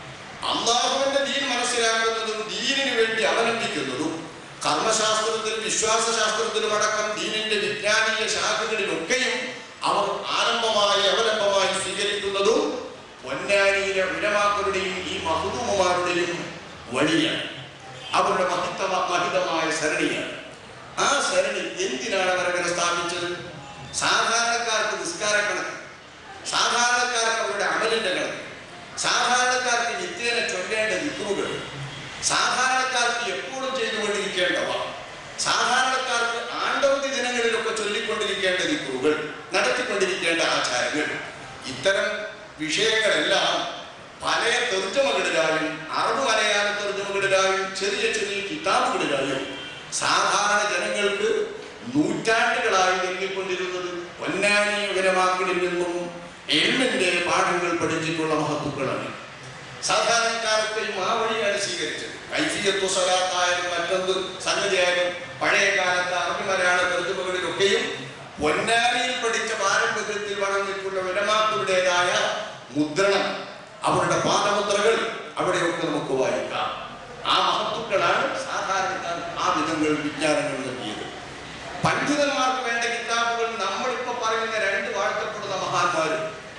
Speaker 1: അള്ളാഹുവിന്റെ ദീൻ മനസ്സിലാക്കുന്നതും ദീനിന് വേണ്ടി അവലംബിക്കുന്നതും കർമ്മശാസ്ത്രത്തിലും വിശ്വാസശാസ്ത്രത്തിലും അടക്കം ദീനിന്റെ വിജ്ഞാനീയ ശാഖകളിലൊക്കെയും അവർ ആരംഭമായി അവലംബമായി സ്വീകരിക്കുന്നതും പൊന്നാനിയിലെ ഉലമാക്കളുടെയും ഈ മഹദൂമുമാരുടെയും വഴിയാണ് അവരുടെ മഹിത മഹിതമായ സരണിയാണ് ആ സരണി എന്തിനാണ് അവരങ്ങനെ സ്ഥാപിച്ചത് സാധാരണക്കാർക്ക് നിസ്കാര കണക്ക് സാധാരണക്കാർക്ക് അവരുടെ അമലിന്റെ കണക്ക് സാധാരണക്കാർക്ക് നിത്യേന ചൊല്ലേണ്ട ദിക്കുകൾ സാധാരണക്കാർക്ക് എപ്പോഴും ചെയ്തുകൊണ്ടിരിക്കേണ്ടവ സാധാരണക്കാർക്ക് ആണ്ടവധി ദിനങ്ങളിലൊക്കെ ചൊല്ലിക്കൊണ്ടിരിക്കേണ്ട ദിക്കുകൾ നടത്തിക്കൊണ്ടിരിക്കേണ്ട ആചാരങ്ങൾ ഇത്തരം വിഷയങ്ങളെല്ലാം പല തെർജമകളിലായും അറബ് മലയാള തെർജമകളിലായും ചെറിയ ചെറിയ കിതാബുകളിലായും സാധാരണ ജനങ്ങൾക്ക് നൂറ്റാണ്ടുകളായി നൽകിക്കൊണ്ടിരുന്നത് പൊന്നാനി ഉയരമാക്കളിൽ നിന്നും എൽമിന്റെ പാഠങ്ങൾ പഠിച്ചിട്ടുള്ള മഹത്തുക്കളാണ് സാധാരണക്കാരത്തെയും ആ വഴിയാണ് സ്വീകരിച്ചത് കൈഫിയത്വ സ്വലാത്തായാലും മറ്റൊന്ന് സംഗതിയായാലും പഴയ കാലത്ത് അറബി മലയാള തെർജമകളിലൊക്കെയും പൊന്നാനിയിൽ പഠിച്ച പാരമ്പര്യത്തിൽ വളർന്നിട്ടുള്ള വിലമാക്കളുടേതായ മുദ്രണം അവരുടെ പാദമുദ്രകൾ അവിടെയൊക്കെ നമുക്ക് വായിക്കാം ആ മഹത്തുക്കളാണ് സാധാരണക്കാർ ആ വിധങ്ങൾ വിജ്ഞാനങ്ങൾ നൽകിയത് പണ്ഡിതന്മാർക്ക് വേണ്ട കിതാബുകൾ നമ്മളിപ്പോ പറയുന്ന രണ്ട് വാഴ്ത്തപ്പെടുന്ന മഹാന്മാര്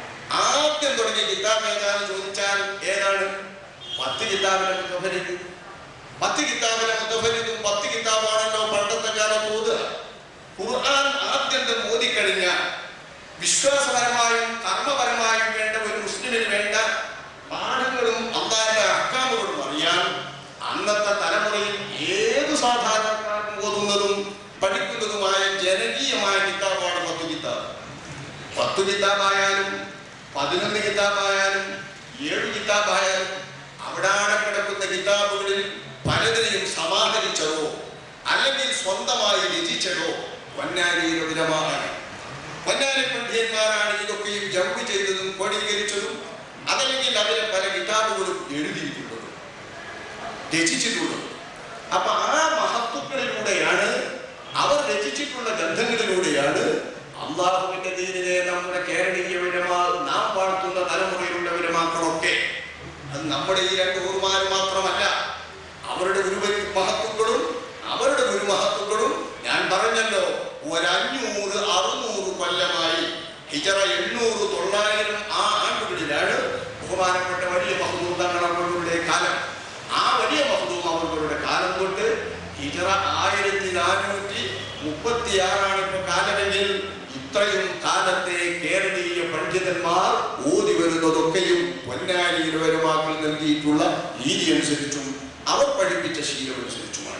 Speaker 1: ആദ്യം തുടങ്ങിയ കിതാബ് ഏതാണെന്ന് ചോദിച്ചാൽ ഏതാണ് പത്ത് കിതാബിലെ മുത്തഫരിത് പത്ത് കിതാബിലെ മുത്തഫരിതും പത്ത് കിതാബാണല്ലോ പണ്ടത്തെ കാലത്ത് ഓതുക ഖുർആൻ ആദ്യന്തം ഓതിക്കഴിഞ്ഞാൽ വിശ്വാസപരമായും കർമ്മപരമായും വേണ്ട ഒരു മുസ്ലിമിന് വേണ്ട പാഠങ്ങളും അള്ളാന്റെ അക്കാമുകളും അറിയാൻ അന്നത്തെ തലമുറയിൽ ഏത് സാധാരണക്കാർക്കും ഓതുന്നതും പഠിക്കുന്നതുമായ ജനകീയമായ കിതാബാണ് പത്ത് കിതാബ് പത്ത് കിതാബായാലും പതിനൊന്ന് കിതാബായാലും ഏഴ് കിതാബായാലും അവിടാടെ കിടക്കുന്ന കിതാബുകളിൽ പലതിനെയും സമാഹരിച്ചതോ അല്ലെങ്കിൽ സ്വന്തമായി രചിച്ചതോ പൊന്നാരിയുടെ വിലമാണ് പൊന്നാരി പണ്ഡിതന്മാരാണ് ഇതൊക്കെയും ജമ്പ് ചെയ്തതും ക്രോഡീകരിച്ചതും അതല്ലെങ്കിൽ അതിലെ പല കിതാബുകളും എഴുതിയിട്ടുള്ളതും രചിച്ചിട്ടുള്ളതും അപ്പൊ ആ മഹത്വങ്ങളിലൂടെയാണ് അവർ രചിച്ചിട്ടുള്ള ഗ്രന്ഥങ്ങളിലൂടെയാണ് അള്ളാഹുവിന്റെ ദീനിനെ നമ്മുടെ കേരളീയ വിരമാ നാം വാഴ്ത്തുന്ന തലമുറയിലുള്ള വിരമാക്കളൊക്കെ അത് നമ്മുടെ ഈ രണ്ട് ഗുരുമാർ മാത്രമല്ല അവരുടെ ഗുരുവരി മഹത്വങ്ങളും അവരുടെ ഗുരുമഹത്വങ്ങളും ഞാൻ പറഞ്ഞല്ലോ ഒരഞ്ഞൂറ് അറുന്നൂറ് കൊല്ലമായി ഹിജറ എണ്ണൂറ് തൊള്ളായിരം ആ ആണ്ടുകളിലാണ് ബഹുമാനപ്പെട്ട വലിയ മഹദൂം തങ്ങളുടെ കാലം ആ വലിയ മഹദൂം അവരുടെ കാലം തൊട്ട് ഹിജറ ആയിരത്തി നാനൂറ്റി മുപ്പത്തിയാറാണ് ഇപ്പൊ കാലമെങ്കിൽ ഇത്രയും കാലത്തെ കേരളീയ പണ്ഡിതന്മാർ ഓതി വരുന്നതൊക്കെയും പൊന്നാനിയിൽ വരുമാക്കൾ നൽകിയിട്ടുള്ള രീതി അനുസരിച്ചും അവർ പഠിപ്പിച്ച ശീലമനുസരിച്ചുമാണ്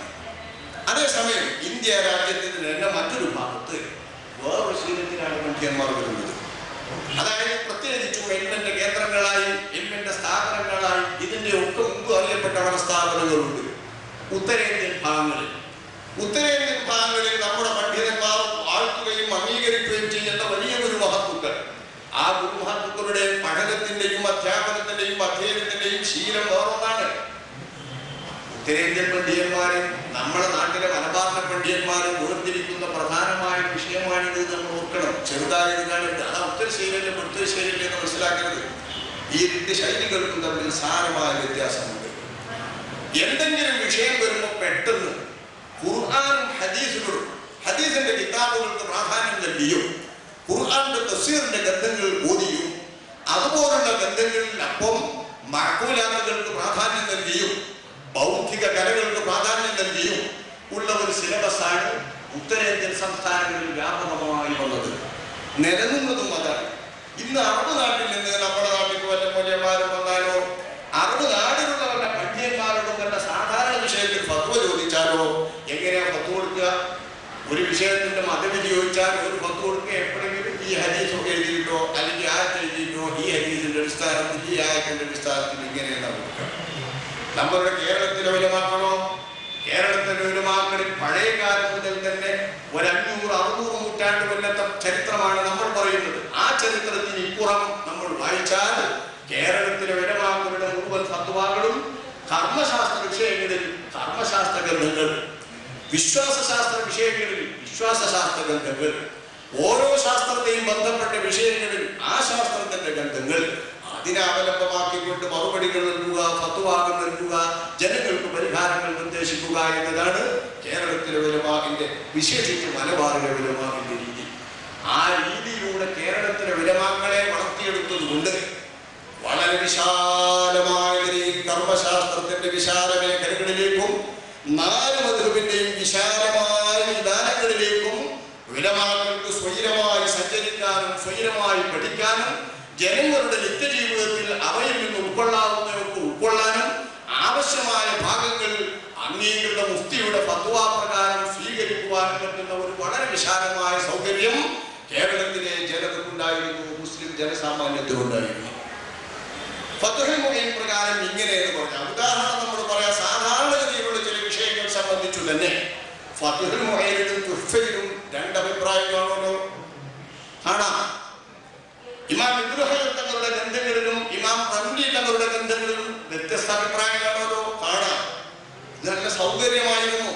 Speaker 1: അതേസമയം ഇന്ത്യ രാജ്യത്തിന് തന്നെ മറ്റൊരു ഭാഗത്ത് വേറൊരു ശീലത്തിലാണ് പണ്ഡിതന്മാർ വരുന്നത് അതായത് പ്രത്യേകിച്ചും എൽമിന്റെ കേന്ദ്രങ്ങളായി എൽമിന്റെ സ്ഥാപനങ്ങളായി ഇതിന്റെ ഒക്കെ മുമ്പ് അറിയപ്പെട്ട പല സ്ഥാപനങ്ങളുണ്ട് ഉത്തരേന്ത്യൻ ഭാഗങ്ങളിൽ ഉത്തരേന്ത്യൻ ഭാഗങ്ങളിൽ നമ്മുടെ പണ്ഡിതന്മാർ വാഴ്ത്തുകയും അംഗീകരിക്കുകയും ചെയ്യുന്ന വലിയ ഒരു മഹത്വക്കൾ ആ ഗുരുമഹത്വക്കളുടെ പഠനത്തിന്റെയും അധ്യാപനത്തിന്റെയും അധ്യയനത്തിന്റെയും ശീലം വേറൊന്നാണ് ഉത്തരേന്ത്യൻ പണ്ഡിതന്മാരെ നമ്മുടെ നാട്ടിലെ മലബാറിലെ പണ്ഡിതന്മാരെ വേർതിരിക്കുന്ന പ്രധാനമായ വിഷയമാണിത് നമ്മൾ ഓർക്കണം ചെറുതായത് കാണരുത് അതാ ഉത്തര ശൈലിയിലെ ഉത്തര ശൈലിയിലെ എന്ന് മനസ്സിലാക്കരുത് ഈ രണ്ട് ശൈലികൾക്കും തമ്മിൽ സാരമായ വ്യത്യാസമുണ്ട് എന്തെങ്കിലും വിഷയം വരുമ്പോൾ പെട്ടെന്ന് ഖുർആാനും ഹദീസുകളും ഹദീസിന്റെ കിതാബുകൾക്ക് പ്രാധാന്യം നൽകിയും ഖുർആാന്റെ തഫ്സീറിന്റെ ഗ്രന്ഥങ്ങൾ ഓതിയും അതുപോലുള്ള ഗ്രന്ഥങ്ങളിൽ അപ്പം മഴക്കൂലാക്കൾക്ക് പ്രാധാന്യം നൽകിയും ബൗദ്ധിക കലകൾക്ക് പ്രാധാന്യം നൽകിയും ഉള്ള ഒരു സിലബസാണ് ഉത്തരേന്ത്യൻ സംസ്ഥാനങ്ങളിൽ വ്യാപകമായി വന്നത് നിലനിന്നതും അതാണ് ഇന്ന് അറബ് നാട്ടിൽ നിന്ന് നമ്മുടെ നാട്ടിൽ വല്ല മൂല്യന്മാരും വന്നാലോ അറബ് നാടിലുള്ളവരുടെ പണ്ഡിയന്മാരോടും വല്ല സാധാരണ വിഷയത്തിൽ ഫത്വ ചോദിച്ചാലോ എങ്ങനെയാ ഫത്വ കൊടുക്കുക ഒരു വിഷയത്തിന്റെ മതവിധി ചോദിച്ചാൽ ഒരു ഫത്വ കൊടുക്കുക എപ്പോഴെങ്കിലും ഈ ഹദീസ് ഒക്കെ എഴുതിയിട്ടോ അല്ലെങ്കിൽ ആയത്ത് എഴുതിയിട്ടോ ഈ ഹദീസിന്റെ അടിസ്ഥാനത്തിൽ ഈ ആയത്തിന്റെ അടിസ്ഥാനത്തിൽ ഇങ്ങനെയാണ് കൊടുക്കുക നമ്മളുടെ കേരളത്തിലെ വിലമാക്കണോ കേരളത്തിലെ വിലമാക്കളിൽ പഴയ കാലം മുതൽ തന്നെ ഒരു അഞ്ഞൂറ് അറുന്നൂറ് നൂറ്റാണ്ട് കൊല്ലത്തെ ചരിത്രമാണ് നമ്മൾ പറയുന്നത് ആ ചരിത്രത്തിന് ഇപ്പുറം നമ്മൾ വായിച്ചാൽ കേരളത്തിലെ വിലമാക്കളുടെ മുഴുവൻ ഫത്വാകളും കർമ്മശാസ്ത്ര വിഷയങ്ങളിൽ കർമ്മശാസ്ത്ര ഗ്രന്ഥങ്ങൾ വിശ്വാസശാസ്ത്ര വിഷയങ്ങളിൽ വിശ്വാസശാസ്ത്ര ഗ്രന്ഥങ്ങൾ ഓരോ ശാസ്ത്രത്തെയും ബന്ധപ്പെട്ട വിഷയങ്ങളിൽ ആ ശാസ്ത്രത്തിന്റെ ഗ്രന്ഥങ്ങൾ അതിനെ അവലംബമാക്കിക്കൊണ്ട് മറുപടികൾ നൽകുക ഫത്വാകൾ നൽകുക ജനങ്ങൾക്ക് പരിഹാരങ്ങൾ നിർദ്ദേശിക്കുക എന്നതാണ് കേരളത്തിലെ വിലമാകിന്റെ വിശേഷിച്ച് മലബാറിലെ വിലമാകിന്റെ രീതി ആ രീതിയിലൂടെ കേരളത്തിലെ വിലമാക്കളെ വളർത്തിയെടുത്തത് കൊണ്ട് വളരെ വിശാലമായ നിലയിൽ കർമ്മശാസ്ത്രത്തിന്റെ വിശാല മേഖലകളിലേക്കും നാല് മധുവിന്റെയും വിശാലമായ വിധാനങ്ങളിലേക്കും വിലമാക്കൾക്ക് സ്വൈരമായി സഞ്ചരിക്കാനും സ്വൈരമായി പഠിക്കാനും ജനങ്ങളുടെ നിത്യജീവിതത്തിൽ അവയിൽ നിന്ന് ഉൾക്കൊള്ളാവുന്നവർക്ക് ഉൾക്കൊള്ളാനും ആവശ്യമായ ഭാഗങ്ങൾ അംഗീകൃത മുഫ്തിയുടെ ഫത്വാ പ്രകാരം സ്വീകരിക്കുവാനും പറ്റുന്ന ഒരു വളരെ വിശാലമായ സൗകര്യം കേരളത്തിലെ ജനതക്കുണ്ടായിരുന്നു മുസ്ലിം ജനസാമാന്യത്തിനുണ്ടായിരുന്നു ഫത്തുഹൽ മുഖീൻ പ്രകാരം ഇങ്ങനെ എന്ന് പറഞ്ഞാൽ ഉദാഹരണം നമ്മൾ പറയാം സാധാരണഗതിയിലുള്ള ചില വിഷയങ്ങൾ സംബന്ധിച്ചു തന്നെ ഫത്തുഹൽ മുഖീനിലും തുഫയിലും രണ്ട് അഭിപ്രായങ്ങളാണല്ലോ കാണാം ഇമാം ഇബ്രാഹിം തങ്ങളുടെ ഗ്രന്ഥങ്ങളിലും ഇമാം റംലി തങ്ങളുടെ ഗ്രന്ഥങ്ങളിലും വ്യത്യസ്ത അഭിപ്രായങ്ങളാണല്ലോ കാണാം ഇത് നല്ല സൗകര്യമായിരുന്നു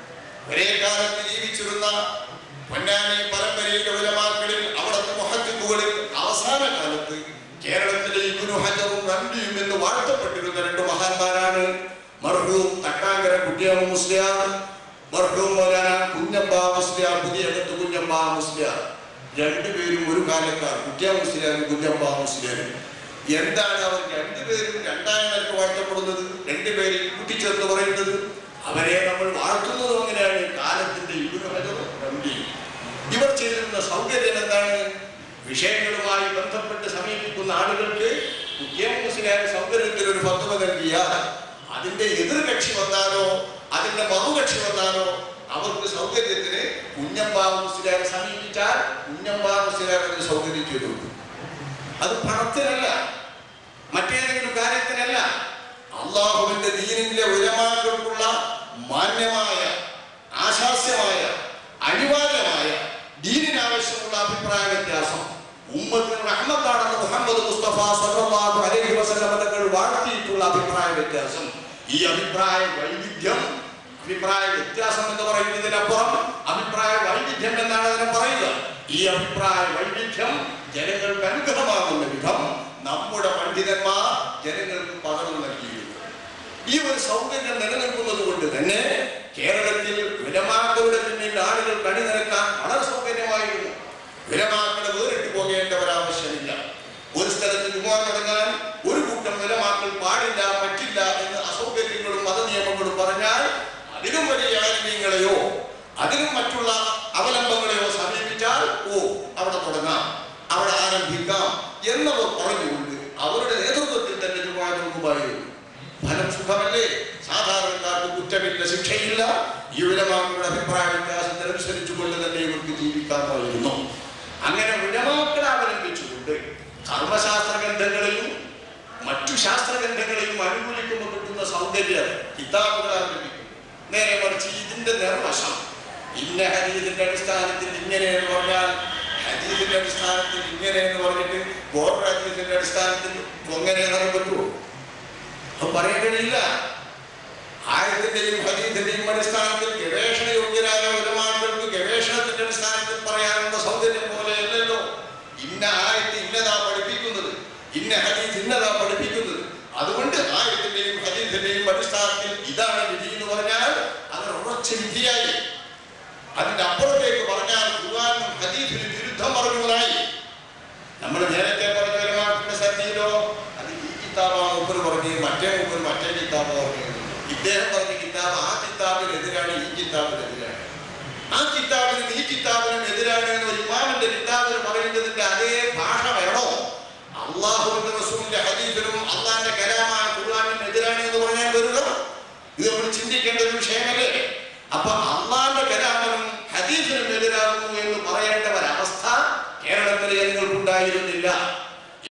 Speaker 1: ഒരേ കാലത്ത് ജീവിച്ചിരുന്ന പൊന്നാനി പരമ്പരയിലെ ഉലമാക്കളിൽ അവിടുത്തെ മുഹദ്ദിഖുകളിൽ അവസാന കാലത്ത് കേരളത്തിലെ ഇബ്നു ഹജറും റംലിയും എന്ന് വാഴ്ത്തപ്പെട്ടിരുന്ന രണ്ട് മഹാന്മാരാണ് മർഹൂം തക്കാങ്കര കുട്ടിയാമ മുസ്ലിയാർ മർഹൂം മൗലാന കുഞ്ഞമ്പ മുസ്ലിയാർ പുതിയകത്ത് കുഞ്ഞമ്പ മുസ്ലിയാർ രണ്ടുപേരും ഒരു കാലക്കാർ കുട്ടിയാ മുസ്ലിയാരും കുഞ്ഞമ്പ മുസ്ലിയാരും എന്താണ് അവർ രണ്ടുപേരും രണ്ടായ നിലക്ക് വാഴ്ത്തപ്പെടുന്നത് രണ്ടുപേരും കൂട്ടിച്ചേർത്ത് പറയുന്നത് അവരെ നമ്മൾ വാഴ്ത്തുന്നതും അങ്ങനെയാണ് കാലത്തിന്റെ ഇബ്നു ഹജറും റംലിയും ഇവർ ചെയ്തിരുന്ന സൗകര്യം എന്താണ് വിഷയങ്ങളുമായി ബന്ധപ്പെട്ട് സമീപിക്കുന്ന ആളുകൾക്ക് മുസ്ലിം സൗകര്യത്തിൽ ഒരു ഫത്വ നൽകിയാൽ അതിന്റെ എതിർകക്ഷി വന്നാലോ അതിന്റെ മറുകക്ഷി വന്നാലോ അവർക്ക് സൗകര്യത്തിന് കുഞ്ഞമ്പാ മുസ്ലിയാരെ സമീപിച്ചാൽ കുഞ്ഞമ്പാ മുസ്ലിയാർ അതിന് സൗകര്യം ചെയ്തു കൊടുക്കും അത് പണത്തിനല്ല മറ്റേതെങ്കിലും കാര്യത്തിനല്ല അള്ളാഹുവിന്റെ ദീനിന്റെ ഉലമാക്കൾക്കുള്ള മാന്യമായ ആശാസ്യമായ അനിവാര്യമായ ദീനിനാവശ്യമുള്ള അഭിപ്രായ വ്യത്യാസം ഉമ്മത്തിന് റഹ്മത്താണെന്ന് മുഹമ്മദ് മുസ്തഫ സല്ലല്ലാഹു അലൈഹി വസല്ലം തങ്ങൾ വാഴ്ത്തിയിട്ടുള്ള അഭിപ്രായ വ്യത്യാസം ഈ അഭിപ്രായ വൈവിധ്യം അഭിപ്രായ വ്യത്യാസം എന്ന് പറയുന്നതിനപ്പുറം അഭിപ്രായ വൈവിധ്യം എന്നാണ് അതിനെ പറയുക ഈ അഭിപ്രായ വൈവിധ്യം ജനങ്ങൾക്ക് അനുഗ്രഹമാകുന്ന വിധം നമ്മുടെ പണ്ഡിതന്മാർ ജനങ്ങൾക്ക് പകർന്നു നൽകിയിരുന്നു ഈ ഒരു സൗകര്യം നിലനിൽക്കുന്നത് കൊണ്ട് തന്നെ കേരളത്തിൽ വിലമാക്കളുടെ പിന്നിൽ ആളുകൾ കണിനിരക്കാൻ വളരെ സൗകര്യമായിരുന്നു വിലമാക്കളെ വേറിട്ട് പോകേണ്ട ഒരാവശ്യമില്ല ഒരു സ്ഥലത്ത് വിമാ തുടങ്ങാൻ ഒരു കൂട്ടം വിലമാക്കൾ പാടില്ല പറ്റില്ല എന്ന് അസൗകര്യങ്ങളും മതനിയമങ്ങളും പറഞ്ഞാൽ അതിലും വലിയ ആരോഗ്യങ്ങളെയോ അതിലും മറ്റുള്ള അവലംബങ്ങളെയോ സമീപിച്ചാൽ ഓ അവിടെ തുടങ്ങാം അവിടെ ആരംഭിക്കാം എന്നവർ പറഞ്ഞുകൊണ്ട് അവരുടെ നേതൃത്വത്തിൽ തന്നെ ഒരുപാട് മുമ്പായിരുന്നു ഫലം സുഖമല്ലേ സാധാരണക്കാർക്ക് കുറ്റമില്ല ശിക്ഷയില്ല ഈ വിലമാക്കളുടെ അഭിപ്രായ വ്യത്യാസത്തിനനുസരിച്ചുകൊണ്ട് തന്നെ ഇവർക്ക് ജീവിക്കാമായിരുന്നു അങ്ങനെ വിലമാക്കളെ അവലംബിച്ചുകൊണ്ട് കർമ്മശാസ്ത്ര ഗ്രന്ഥങ്ങളെയും മറ്റു ശാസ്ത്ര ഗ്രന്ഥങ്ങളെയും അനുകൂലിക്കുമ്പോൾ കിട്ടുന്ന സൗന്ദര്യം കിതാബുകൾ ആരംഭിക്കുന്നു നേരെ മറിച്ച് ഇതിന്റെ നിർവശം ഇന്ന ഹരീതിന്റെ അടിസ്ഥാനത്തിൽ ഇങ്ങനെ എന്ന് പറഞ്ഞാൽ ഹദീസിന്റെ അടിസ്ഥാനത്തിൽ ഇങ്ങനെ എന്ന് പറഞ്ഞിട്ട് വേറൊരു ഹദീസിന്റെ അടിസ്ഥാനത്തിൽ അങ്ങനെ പറയാൻ പറ്റുമോ അത് പറയാൻ കഴിയില്ല ആയത്തിന്റെയും ഹദീസിന്റെയും അടിസ്ഥാനത്തിൽ ഗവേഷണ യോഗ്യരായ ഒരുമാക്കൾക്ക് ഗവേഷണത്തിന്റെ അടിസ്ഥാനത്തിൽ പറയാനുള്ള സൗകര്യം പോലെ അല്ലല്ലോ ഇന്ന ആയത്ത് ഇന്നതാ പഠിപ്പിക്കുന്നത് ഇന്ന ഹദീസ് ഇന്നതാ പഠിപ്പിക്കുന്നത് അതുകൊണ്ട് ആയത്തിന്റെയും ഹദീസിന്റെയും അടിസ്ഥാനത്തിൽ ഇതാണ് വിധി എന്ന് പറഞ്ഞാൽ അത് ഉറച്ച വിധിയായി അതിന്റെ അപ്പുറത്തേക്ക് പറഞ്ഞാൽ ഖുർആനും ഹദീസിനും വിരുദ്ധം പറഞ്ഞതായി നമ്മൾ നേരത്തെ പറഞ്ഞ ഒരുമാക്കിന്റെ സന്നിധിയിലോ അത് ഈ കിതാബാണ് മുപ്പർ പറഞ്ഞത് മറ്റേ മുപ്പർ മറ്റേ കിതാബ് പറഞ്ഞത് ഇദ്ദേഹം പറഞ്ഞ കിതാബ് ആ കിതാബിനെതിരാണ് ഈ കിതാബിനെതിരാണ് ആ കിതാബിനും ഈ കിതാബിനും എതിരാണ് എന്ന് ഇമാമിന്റെ കിതാബിൽ പറയുന്നതിന്റെ അതേ ഭാഷ വേണോ അള്ളാഹുവിന്റെ റസൂലിന്റെ ഹദീസിനും അള്ളാഹിന്റെ കലാമായ ഖുർആാനിനും എതിരാണ് എന്ന് പറഞ്ഞാൽ വരിക ഇത് നമ്മൾ ചിന്തിക്കേണ്ട ഒരു വിഷയമല്ലേ അപ്പൊ അള്ളാഹിന്റെ കലാമിനും ഹദീസിനും എതിരാകുന്നു എന്ന് പറയേണ്ട ഒരവസ്ഥ കേരളത്തിലെ ജനങ്ങൾക്കുണ്ടായിരുന്നില്ല